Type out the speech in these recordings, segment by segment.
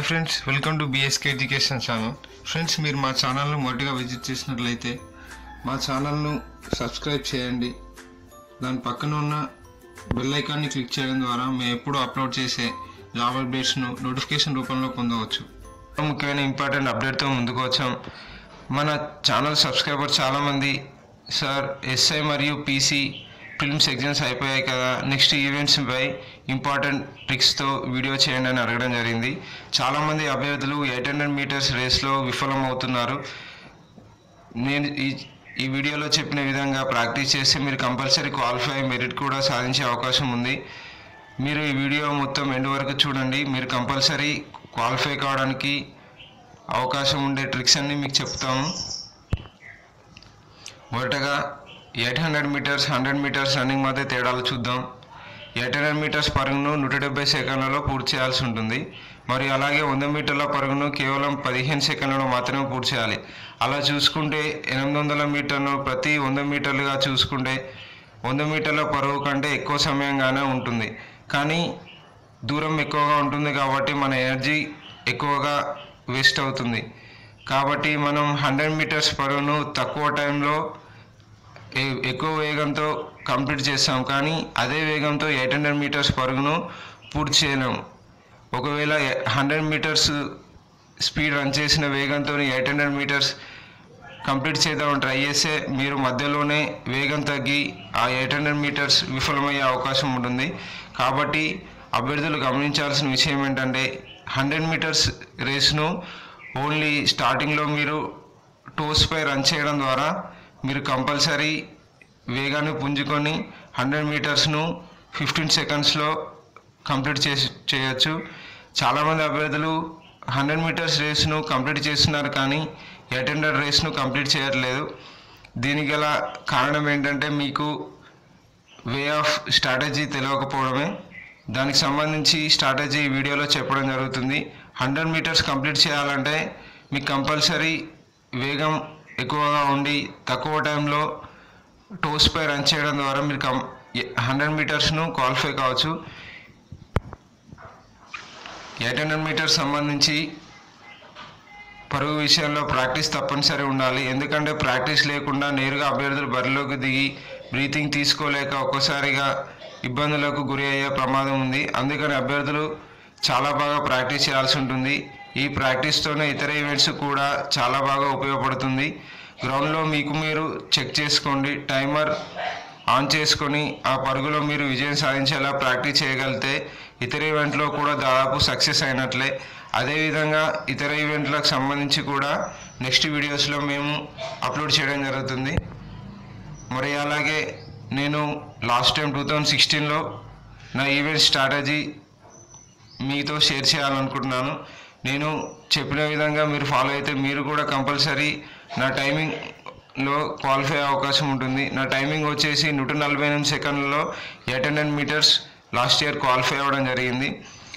Friends welcome to BSK education channel friends మీరు మా ఛానల్ను మొదటిగా విజిట్ చేసినట్లయితే మా ఛానల్ను సబ్స్క్రైబ్ చేయండి దాని పక్కన ఉన్న బెల్ ఐకాన్ని క్లిక్ చేయడం ద్వారా మేము ఎప్పుడు అప్లోడ్ చేసే జాబ్ అప్డేట్స్ను నోటిఫికేషన్ రూపంలో పొందవచ్చు ముఖ్యమైన ఇంపార్టెంట్ అప్డేట్తో ముందుకు వచ్చాం మన ఛానల్ సబ్స్క్రైబర్ చాలామంది సార్ ఎస్ఐ మరియు పీసీ ఫిల్మ్స్ ఎగ్జామ్స్ అయిపోయాయి కదా నెక్స్ట్ ఈవెంట్స్ పై ఇంపార్టెంట్ ట్రిక్స్తో వీడియో చేయండి అని అడగడం జరిగింది చాలామంది అభ్యర్థులు ఎయిట్ హండ్రెడ్ మీటర్స్ రేస్లో విఫలం అవుతున్నారు నేను ఈ ఈ వీడియోలో చెప్పిన విధంగా ప్రాక్టీస్ చేస్తే మీరు కంపల్సరీ క్వాలిఫై మెరిట్ కూడా సాధించే అవకాశం ఉంది మీరు ఈ వీడియో మొత్తం ఎండ్ వరకు చూడండి మీరు కంపల్సరీ క్వాలిఫై కావడానికి అవకాశం ఉండే ట్రిక్స్ అన్ని మీకు చెప్తాము మొదటగా eight hundred meters hundred meters running మధ్య తేడాలు చూద్దాం ఎయిట్ హండ్రెడ్ మీటర్స్ పరుగును నూట డెబ్బై సెకండ్లలో పూర్తి చేయాల్సి ఉంటుంది మరియు అలాగే వంద మీటర్ల పరుగును కేవలం పదిహేను సెకండ్లలో మాత్రమే పూర్తి చేయాలి అలా చూసుకుంటే ఎనిమిది వందల మీటర్ను ప్రతి వంద మీటర్లుగా చూసుకుంటే వంద మీటర్ల పరుగు కంటే ఎక్కువ సమయంగానే ఉంటుంది కానీ దూరం ఎక్కువగా ఉంటుంది కాబట్టి మన ఎనర్జీ ఎక్కువగా వేస్ట్ అవుతుంది కాబట్టి మనం హండ్రెడ్ మీటర్స్ పరుగును తక్కువ టైంలో ఏ- ఎక్కువ వేగంతో కంప్లీట్ చేస్తాం కానీ అదే వేగంతో ఎయిట్ హండ్రెడ్ మీటర్స్ పరుగును పూర్తి చేయలేం ఒకవేళ హండ్రెడ్ మీటర్స్ స్పీడ్ రన్ చేసిన వేగంతో ఎయిట్ హండ్రెడ్ మీటర్స్ కంప్లీట్ చేద్దామని ట్రై చేస్తే మీరు మధ్యలోనే వేగం తగ్గి ఆ ఎయిట్ హండ్రెడ్ మీటర్స్ విఫలమయ్యే అవకాశం ఉంటుంది కాబట్టి అభ్యర్థులు గమనించాల్సిన విషయం ఏంటంటే హండ్రెడ్ మీటర్స్ రేస్ను ఓన్లీ స్టార్టింగ్లో మీరు టోస్పై రన్ చేయడం ద్వారా మీరు కంపల్సరీ వేగాన్ని పుంజుకొని హండ్రెడ్ మీటర్స్ను ఫిఫ్టీన్ సెకండ్స్లో కంప్లీట్ చేసి చేయొచ్చు చాలామంది అభ్యర్థులు హండ్రెడ్ మీటర్స్ రేస్ను కంప్లీట్ చేస్తున్నారు కానీ ఎయిట్ హండ్రెడ్ రేస్ను కంప్లీట్ చేయట్లేదు దీనికి గల కారణం ఏంటంటే మీకు వే ఆఫ్ స్ట్రాటజీ తెలియకపోవడమే దానికి సంబంధించి స్ట్రాటజీ ఈ వీడియోలో చెప్పడం జరుగుతుంది హండ్రెడ్ మీటర్స్ కంప్లీట్ చేయాలంటే మీకు కంపల్సరీ వేగం ఎక్కువగా ఉండి తక్కువ టైంలో టోస్పై రన్ చేయడం ద్వారా మీరు కం హండ్రెడ్ మీటర్స్ను క్వాలిఫై కావచ్చు ఎయిట్ హండ్రెడ్ మీటర్స్ సంబంధించి పరుగు విషయంలో ప్రాక్టీస్ తప్పనిసరి ఉండాలి ఎందుకంటే ప్రాక్టీస్ లేకుండా నేరుగా అభ్యర్థులు బరిలోకి దిగి బ్రీతింగ్ తీసుకోలేక ఒక్కసారిగా ఇబ్బందులకు గురి అయ్యే ప్రమాదం ఉంది అందుకని అభ్యర్థులు చాలా బాగా ప్రాక్టీస్ చేయాల్సి ఉంటుంది ఈ ప్రాక్టీస్తోనే ఇతర ఈవెంట్స్ కూడా చాలా బాగా ఉపయోగపడుతుంది గ్రౌండ్లో మీకు మీరు చెక్ చేసుకోండి టైమర్ ఆన్ చేసుకొని ఆ పరుగులో మీరు విజయం సాధించేలా ప్రాక్టీస్ చేయగలిగితే ఇతర ఈవెంట్లో కూడా దాదాపు సక్సెస్ అయినట్లే అదేవిధంగా ఇతర ఈవెంట్లకు సంబంధించి కూడా నెక్స్ట్ వీడియోస్లో మేము అప్లోడ్ చేయడం జరుగుతుంది మరి అలాగే నేను లాస్ట్ టైం టూ థౌజండ్ సిక్స్టీన్లో నా ఈవెంట్ స్ట్రాటజీ మీతో షేర్ చేయాలనుకుంటున్నాను నేను చెప్పిన విధంగా మీరు ఫాలో అయితే మీరు కూడా కంపల్సరీ నా టైమింగ్లో క్వాలిఫై అయ్యే అవకాశం ఉంటుంది నా టైమింగ్ వచ్చేసి నూట నలభై ఎనిమిది సెకండ్లలో eight hundred meters last year qualify అవ్వడం జరిగింది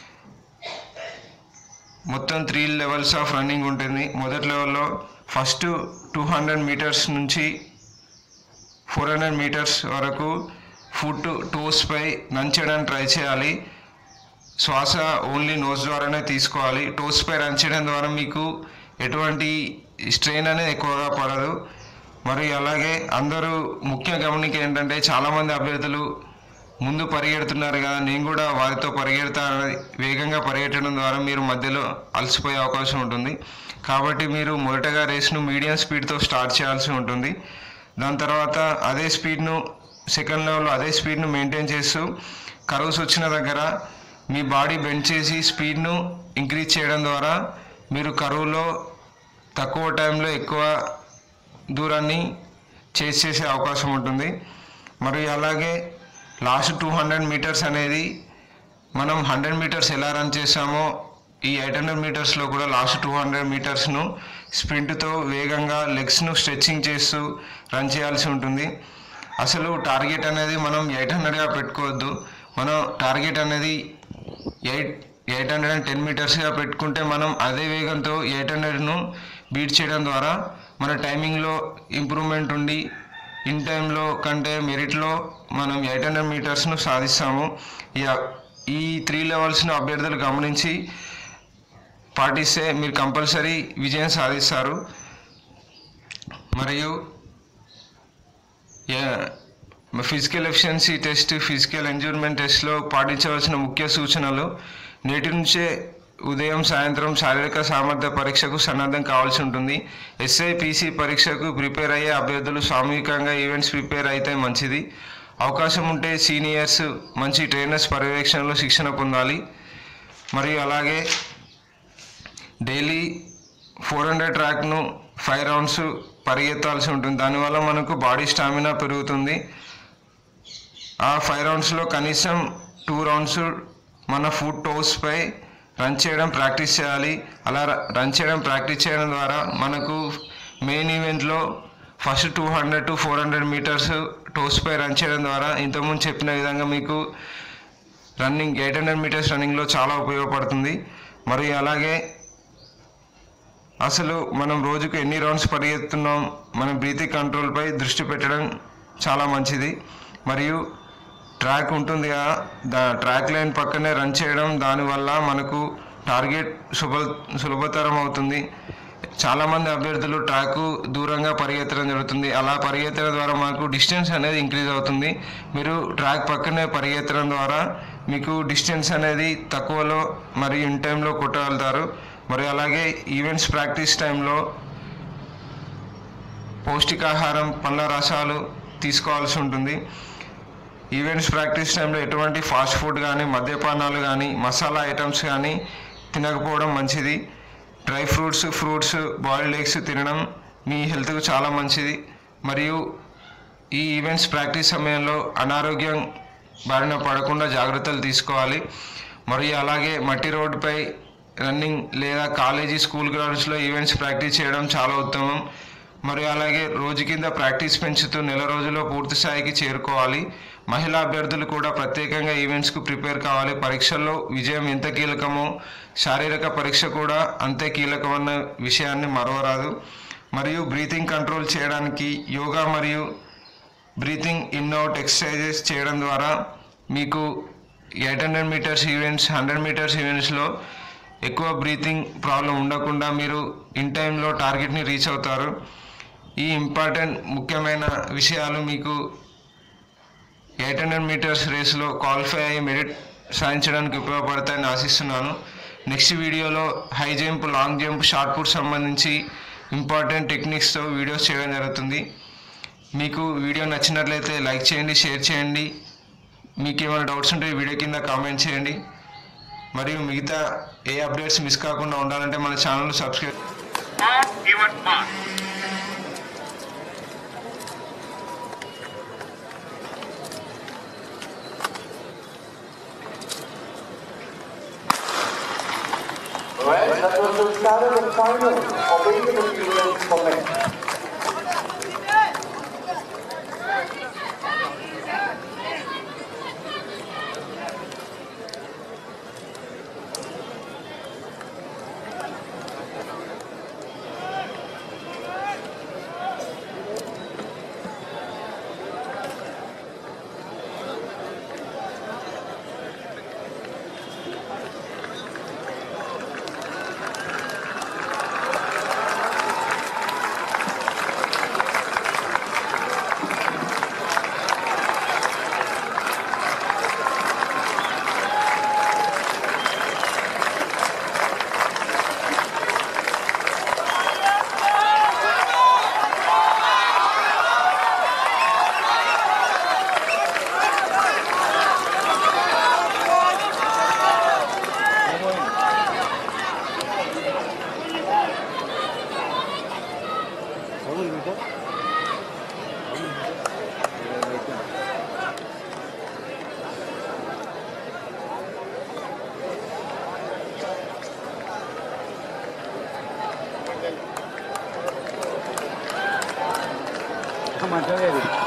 మొత్తం త్రీ లెవెల్స్ ఆఫ్ రన్నింగ్ ఉంటుంది మొదటి లెవెల్లో ఫస్ట్ టూ హండ్రెడ్ మీటర్స్ నుంచి ఫోర్ హండ్రెడ్ మీటర్స్ వరకు ఫుట్ టోస్పై రన్ చేయడానికి ట్రై చేయాలి శ్వాస ఓన్లీ నోస్ ద్వారానే తీసుకోవాలి టోస్పై రన్ చేయడం ద్వారా మీకు ఎటువంటి స్ట్రెయిన్ అనేది ఎక్కువగా పడదు మరి అలాగే అందరూ ముఖ్య గమనిక ఏంటంటే చాలామంది అభ్యర్థులు ముందు పరిగెడుతున్నారు కదా నేను కూడా వారితో పరిగెడతా వేగంగా పరిగెట్టడం ద్వారా మీరు మధ్యలో అలసిపోయే అవకాశం ఉంటుంది కాబట్టి మీరు మొదటగా రేస్ను మీడియం స్పీడ్తో స్టార్ట్ చేయాల్సి ఉంటుంది దాని తర్వాత అదే స్పీడ్ను సెకండ్ లెవెల్లో అదే స్పీడ్ను మెయింటైన్ చేస్తూ కర్వ్స్ వచ్చిన దగ్గర మీ బాడీ బెండ్ చేసి స్పీడ్ను ఇంక్రీజ్ చేయడం ద్వారా మీరు కరువులో తక్కువ టైంలో ఎక్కువ దూరాన్ని చేసి చేసే అవకాశం ఉంటుంది మరియు అలాగే లాస్ట్ టూ హండ్రెడ్ మీటర్స్ అనేది మనం హండ్రెడ్ మీటర్స్ ఎలా రన్ చేసామో ఈ ఎయిట్ హండ్రెడ్ మీటర్స్లో కూడా లాస్ట్ టూ హండ్రెడ్ మీటర్స్ను స్ప్రింట్తో వేగంగా లెగ్స్ను స్ట్రెచ్చింగ్ చేస్తూ రన్ చేయాల్సి ఉంటుంది అసలు టార్గెట్ అనేది మనం ఎయిట్ హండ్రెడ్గా పెట్టుకోవద్దు మనం టార్గెట్ అనేది eight eight hundred and ten మీటర్స్గా పెట్టుకుంటే మనం అదే వేగంతో ఎయిట్ హండ్రెడ్ను బీట్ చేయడం ద్వారా మన టైమింగ్లో ఇంప్రూవ్మెంట్ ఉండి ఇన్ టైంలో కంటే మెరిట్లో మనం ఎయిట్ హండ్రెడ్ మీటర్స్ను సాధిస్తాము ఈ ఈ త్రీ లెవెల్స్ను అభ్యర్థులు గమనించి పాటిస్తే మీరు కంపల్సరీ విజయం సాధిస్తారు మరియు physical efficiency test physical measurement టెస్ట్లో పాటించవలసిన ముఖ్య సూచనలు నేటి నుంచే ఉదయం సాయంత్రం శారీరక సామర్థ్య పరీక్షకు సన్నద్ధం కావాల్సి ఉంటుంది ఎస్ఐ పీసీ పరీక్షకు ప్రిపేర్ అయ్యే అభ్యర్థులు సామూహికంగా ఈవెంట్స్ ప్రిపేర్ అయితే మంచిది అవకాశం ఉంటే సీనియర్స్ మంచి ట్రైనర్స్ పర్యవేక్షణలో శిక్షణ పొందాలి మరియు అలాగే డైలీ ఫోర్ హండ్రెడ్ ట్రాక్ను ఫైవ్ రౌండ్స్ పరిగెత్తాల్సి ఉంటుంది దానివల్ల మనకు బాడీ స్టామినా పెరుగుతుంది ఆ ఫైవ్ రౌండ్స్లో కనీసం టూ రౌండ్స్ మన ఫుట్ టోస్పై రన్ చేయడం ప్రాక్టీస్ చేయాలి అలా ర- రన్ చేయడం ప్రాక్టీస్ చేయడం ద్వారా మనకు మెయిన్ ఈవెంట్లో first two hundred to four hundred meters టోస్పై రన్ చేయడం ద్వారా ఇంతకుముందు చెప్పిన విధంగా మీకు రన్నింగ్ ఎయిట్ హండ్రెడ్ మీటర్స్ రన్నింగ్లో చాలా ఉపయోగపడుతుంది మరియు అలాగే అసలు మనం రోజుకు ఎన్ని రౌండ్స్ పరిగెత్తున్నాం మన బ్రీతింగ్ కంట్రోల్పై దృష్టి పెట్టడం చాలా మంచిది మరియు ట్రాక్ ఉంటుంది కదా దా ట్రాక్ లైన్ పక్కనే రన్ చేయడం దానివల్ల మనకు టార్గెట్ సులభ సులభతరం అవుతుంది చాలామంది అభ్యర్థులు ట్రాక్ దూరంగా పరిగెత్తడం జరుగుతుంది అలా పరిగెత్తడం ద్వారా మనకు డిస్టెన్స్ అనేది ఇంక్రీజ్ అవుతుంది మీరు ట్రాక్ పక్కనే పరిగెత్తడం ద్వారా మీకు డిస్టెన్స్ అనేది తక్కువలో మరియు ఇన్ టైంలో కొట్టగలుగుతారు మరి అలాగే ఈవెంట్స్ ప్రాక్టీస్ టైంలో పౌష్టికాహారం పండ్ల రసాలు తీసుకోవాల్సి ఉంటుంది ఈవెంట్స్ ప్రాక్టీస్ టైంలో ఎటువంటి ఫాస్ట్ ఫుడ్ కానీ మద్యపానాలు కానీ మసాలా ఐటమ్స్ కానీ తినకపోవడం మంచిది dry fruits fruits boiled eggs తినడం మీ హెల్త్కు చాలా మంచిది మరియు ఈ ఈవెంట్స్ ప్రాక్టీస్ సమయంలో అనారోగ్యం బారిన పడకుండా జాగ్రత్తలు తీసుకోవాలి మరియు అలాగే మట్టి రోడ్డుపై రన్నింగ్ లేదా కాలేజీ స్కూల్ గ్రౌండ్స్లో ఈవెంట్స్ ప్రాక్టీస్ చేయడం చాలా ఉత్తమం మరియు అలాగే రోజు కింద ప్రాక్టీస్ పెంచుతూ నెల రోజుల్లో పూర్తి స్థాయికి చేరుకోవాలి మహిళా అభ్యర్థులు కూడా ప్రత్యేకంగా ఈవెంట్స్కు ప్రిపేర్ కావాలి పరీక్షల్లో విజయం ఎంత కీలకమో శారీరక పరీక్ష కూడా అంతే కీలకమన్న విషయాన్ని మరవరాదు మరియు బ్రీతింగ్ కంట్రోల్ చేయడానికి యోగా మరియు బ్రీతింగ్ ఇన్ అవుట్ ఎక్సర్సైజెస్ చేయడం ద్వారా మీకు eight hundred meters events hundred meters ఈవెంట్స్లో ఎక్కువ బ్రీతింగ్ ప్రాబ్లం ఉండకుండా మీరు ఇన్ టైంలో టార్గెట్ని రీచ్ అవుతారు ఈ ఇంపార్టెంట్ ముఖ్యమైన విషయాలు మీకు ఎయిట్ హండ్రెడ్ మీటర్స్ రేస్లో క్వాలిఫై అయ్యి మెరిట్ సాధించడానికి ఉపయోగపడతాయని ఆశిస్తున్నాను నెక్స్ట్ వీడియోలో high jump long jump shot put సంబంధించి ఇంపార్టెంట్ టెక్నిక్స్తో వీడియోస్ చేయడం జరుగుతుంది మీకు వీడియో నచ్చినట్లయితే లైక్ చేయండి షేర్ చేయండి మీకు ఏమైనా డౌట్స్ ఉంటే ఈ వీడియో కింద కామెంట్ చేయండి మరియు మిగతా ఏ అప్డేట్స్ మిస్ కాకుండా ఉండాలంటే మన channel subscribe on event mark. Well, that was the start of the final of Indian events for men. మంచిగా